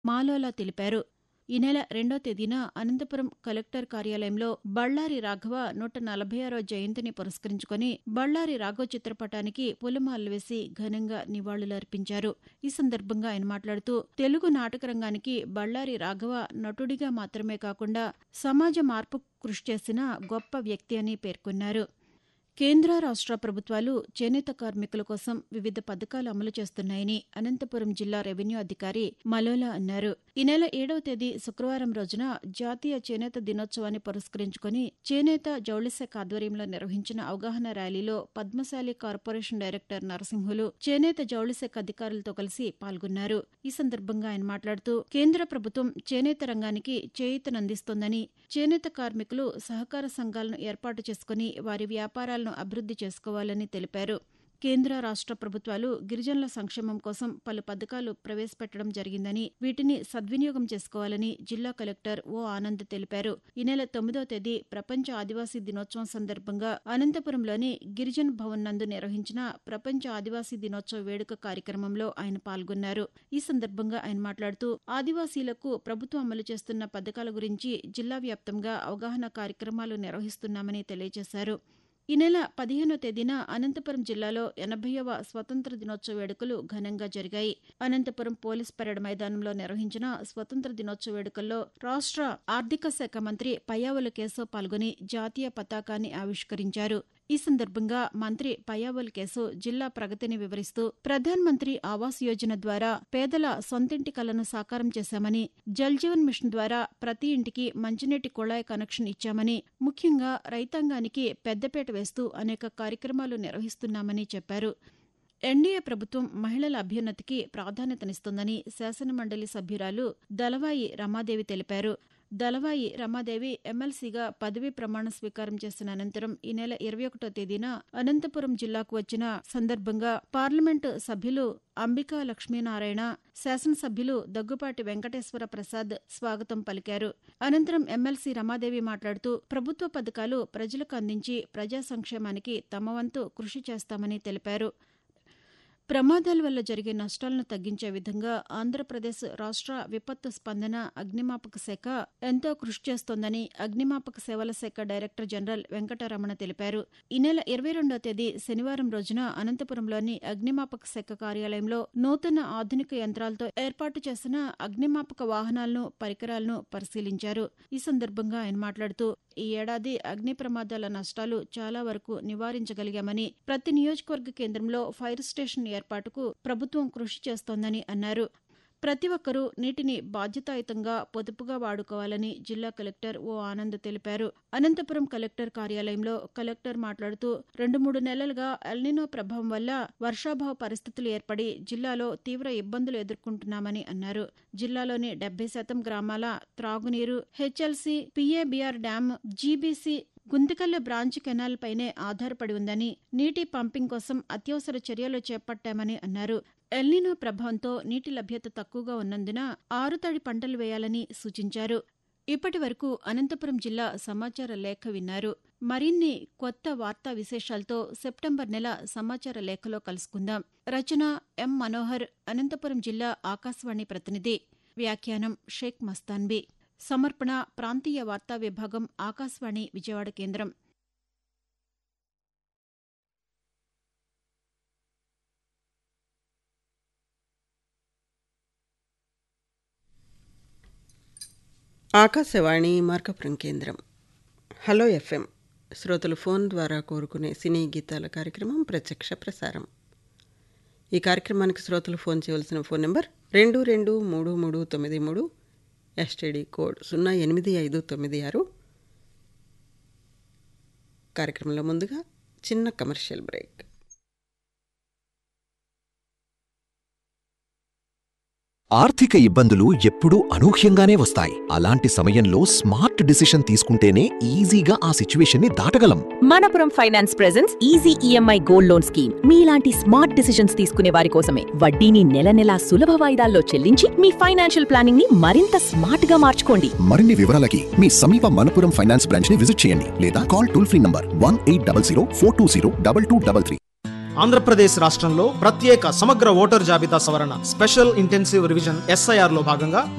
మాలోలా తెలిపారు ఈ నెల రెండో తేదీన అనంతపురం కలెక్టర్ కార్యాలయంలో బళ్ళారి రాఘవ నూట నలభై ఆరో జయంతిని పురస్కరించుకుని బళ్ళారి రాఘవ చిత్రపటానికి పూలమాలలు వేసి ఘనంగా నివాళులర్పించారు ఈ సందర్భంగా ఆయన మాట్లాడుతూ తెలుగు నాటక రంగానికి బళ్ళారి రాఘవ నటుడిగా మాత్రమే కాకుండా సమాజ మార్పు కృషి చేసిన గొప్ప వ్యక్తి అని పేర్కొన్నారు కేంద్ర రాష్ట్ర ప్రభుత్వాలు చేనేత కార్మికుల కోసం వివిధ పథకాలు అమలు చేస్తున్నాయని అనంతపురం జిల్లా రెవెన్యూ అధికారి మలోలా అన్నారు ఈ నెల ఏడవ తేదీ శుక్రవారం రోజున జాతీయ చేనేత దినోత్సవాన్ని పురస్కరించుకుని చేనేత జౌళి శాఖ ఆధ్వర్యంలో నిర్వహించిన అవగాహన ర్యాలీలో పద్మశాలి కార్పొరేషన్ డైరెక్టర్ నరసింహులు చేనేత జౌళి శాఖ అధికారులతో కలిసి పాల్గొన్నారు ఈ సందర్భంగా ఆయన మాట్లాడుతూ కేంద్ర ప్రభుత్వం చేనేత రంగానికి చేయూతనందిస్తోందని చేనేత కార్మికులు సహకార సంఘాలను ఏర్పాటు చేసుకుని వారి వ్యాపారాలను అభివృద్ధి చేసుకోవాలని తెలిపారు కేంద్ర రాష్ట్ర ప్రభుత్వాలు గిరిజనుల సంక్షేమం కోసం పలు పథకాలు ప్రవేశపెట్టడం జరిగిందని వీటిని సద్వినియోగం చేసుకోవాలని జిల్లా కలెక్టర్ ఓ ఆనంద్ తెలిపారు ఈ నెల తొమ్మిదవ తేదీ ప్రపంచ ఆదివాసీ దినోత్సవం సందర్భంగా అనంతపురంలోని గిరిజన్ భవన్ నందు నిర్వహించిన ప్రపంచ ఆదివాసీ దినోత్సవ వేడుక కార్యక్రమంలో ఆయన పాల్గొన్నారు ఈ సందర్భంగా ఆయన మాట్లాడుతూ ఆదివాసీలకు ప్రభుత్వం అమలు చేస్తున్న పథకాల గురించి జిల్లా వ్యాప్తంగా అవగాహన కార్యక్రమాలు నిర్వహిస్తున్నామని తెలియజేశారు ఈ నెల పదిహేనో తేదీన అనంతపురం జిల్లాలో ఎనభైవ స్వతంత్ర దినోత్సవ వేడుకలు ఘనంగా జరిగాయి అనంతపురం పోలీస్ పరేడ్ మైదానంలో నిర్వహించిన స్వతంత్ర దినోత్సవ వేడుకల్లో రాష్ట్ర ఆర్థిక శాఖ మంత్రి పయ్యావుల కేశవ్ పాల్గొని జాతీయ పతాకాన్ని ఆవిష్కరించారు ఈ సందర్భంగా మంత్రి పయ్యావుల్ కేసు జిల్లా ప్రగతిని వివరిస్తూ ప్రధాన్ మంత్రి ఆవాస్ యోజన ద్వారా పేదల సొంతింటి కలను సాకారం చేశామని జల్ జీవన్ మిషన్ ద్వారా ప్రతి ఇంటికి మంచినీటి కుళాయి కనెక్షన్ ఇచ్చామని ముఖ్యంగా రైతాంగానికి పెద్దపేట వేస్తూ అనేక కార్యక్రమాలు నిర్వహిస్తున్నామని చెప్పారు ఎన్డీఏ ప్రభుత్వం మహిళల అభ్యున్నతికి ప్రాధాన్యతనిస్తోందని శాసనమండలి సభ్యురాలు దళవాయి రమాదేవి తెలిపారు దళవాయి రమాదేవి ఎమ్మెల్సీగా పదవీ ప్రమాణ స్వీకారం చేసిన అనంతరం ఈ నెల ఇరవై ఒకటో తేదీన అనంతపురం జిల్లాకు వచ్చిన సందర్భంగా పార్లమెంటు సభ్యులు అంబికా లక్ష్మీనారాయణ శాసనసభ్యులు దగ్గుపాటి వెంకటేశ్వర ప్రసాద్ స్వాగతం పలికారు అనంతరం ఎమ్మెల్సీ రమాదేవి మాట్లాడుతూ ప్రభుత్వ పథకాలు ప్రజలకు అందించి ప్రజా సంక్షేమానికి తమ వంతు కృషి చేస్తామని తెలిపారు ప్రమాదాల వల్ల జరిగే నష్టాలను తగ్గించే విధంగా ఆంధ్రప్రదేశ్ రాష్ట్ర విపత్తు స్పందన అగ్నిమాపక శాఖ ఎంతో కృషి చేస్తోందని అగ్నిమాపక సేవల శాఖ డైరెక్టర్ జనరల్ వెంకటరమణ తెలిపారు ఈ నెల ఇరవై రెండో తేదీ శనివారం రోజున అనంతపురంలోని అగ్నిమాపక శాఖ కార్యాలయంలో నూతన ఆధునిక యంత్రాలతో ఏర్పాటు చేసిన అగ్నిమాపక వాహనాలను పరికరాలను పరిశీలించారు ఈ సందర్భంగా ఆయన మాట్లాడుతూ ఈ ఏడాది అగ్ని ప్రమాదాల నష్టాలు చాలా వరకు నివారించగలిగామని ప్రతి నియోజకవర్గ కేంద్రంలో ఫైర్ స్టేషన్ ఏర్పాటుకు ప్రభుత్వం కృషి చేస్తోందని అన్నారు ప్రతి ఒక్కరూ నీటిని బాధ్యతాయుతంగా పొదుపుగా వాడుకోవాలని జిల్లా కలెక్టర్ ఓ ఆనంద్ తెలిపారు అనంతపురం కలెక్టర్ కార్యాలయంలో కలెక్టర్ మాట్లాడుతూ రెండు మూడు నెలలుగా ఎల్నినో ప్రభావం వల్ల వర్షాభావ పరిస్థితులు ఏర్పడి జిల్లాలో తీవ్ర ఇబ్బందులు ఎదుర్కొంటున్నామని అన్నారు జిల్లాలోని డెబ్బై శాతం గ్రామాల త్రాగునీరు HLC PABR dam GBC Guntakal branch canal పైనే ఆధారపడి ఉందని నీటి పంపింగ్ కోసం అత్యవసర చర్యలు చేపట్టామని అన్నారు ఎల్నినో ప్రభావంతో నీటి లభ్యత తక్కువగా ఉన్నందున ఆరుతడి పంటలు వేయాలని సూచించారు ఇప్పటి వరకు అనంతపురం జిల్లా సమాచార లేఖ విన్నారు మరిన్ని కొత్త వార్తా విశేషాలతో సెప్టెంబర్ నెల సమాచార లేఖలో కలుసుకుందాం రచన ఎం మనోహర్ అనంతపురం జిల్లా ఆకాశవాణి ప్రతినిధి వ్యాఖ్యానం షేక్ మస్తాన్బీ సమర్పణ ప్రాంతీయ వార్తా విభాగం ఆకాశవాణి విజయవాడ కేంద్రం ఆకాశవాణి మార్కపురం కేంద్రం హలో ఎఫ్ఎం శ్రోతలు ఫోన్ ద్వారా కోరుకునే సినీ గీతాల కార్యక్రమం ప్రత్యక్ష ప్రసారం ఈ కార్యక్రమానికి శ్రోతలు ఫోన్ చేయవలసిన ఫోన్ నెంబర్ రెండు రెండు మూడు మూడు తొమ్మిది మూడు ఎస్టీడీ కోడ్ సున్నా ఎనిమిది ఐదు తొమ్మిది ఆరు కార్యక్రమంలో ముందుగా చిన్న కమర్షియల్ బ్రేక్ ఆర్థిక ఇబ్బందులు ఎప్పుడూ అనూహ్యంగానే వస్తాయి అలాంటి సమయంలో స్మార్ట్ డిసిషన్ తీసుకుంటేనే ఈజీగా ఆ సిచ్యువేషన్ ని దాటగలం Manappuram finance presents easy EMI gold loan scheme మీలాంటి స్మార్ట్ డిసిషన్స్ తీసుకునే వారి కోసమే వడ్డీని నెల నెలా సులభ వాయిదాల్లో చెల్లించి మీ ఫైనాన్షియల్ ప్లానింగ్ ని మరింత స్మార్ట్ గా మార్చుకోండి మరిన్ని వివరాలకి మీ సమీప మనపురం ఫైనాన్స్ బ్రాంచ్ ని విజిట్ చేయండి లేదా call toll free number one eight double zero four two zero double two double three Andhra Pradesh రాష్ట్రంలో ప్రత్యేక సమగ్ర ఓటర్ జాబితా సవరణ స్పెషల్ ఇంటెన్సివ్ రివిజన్ ఎస్ఐఆర్ లో భాగంగా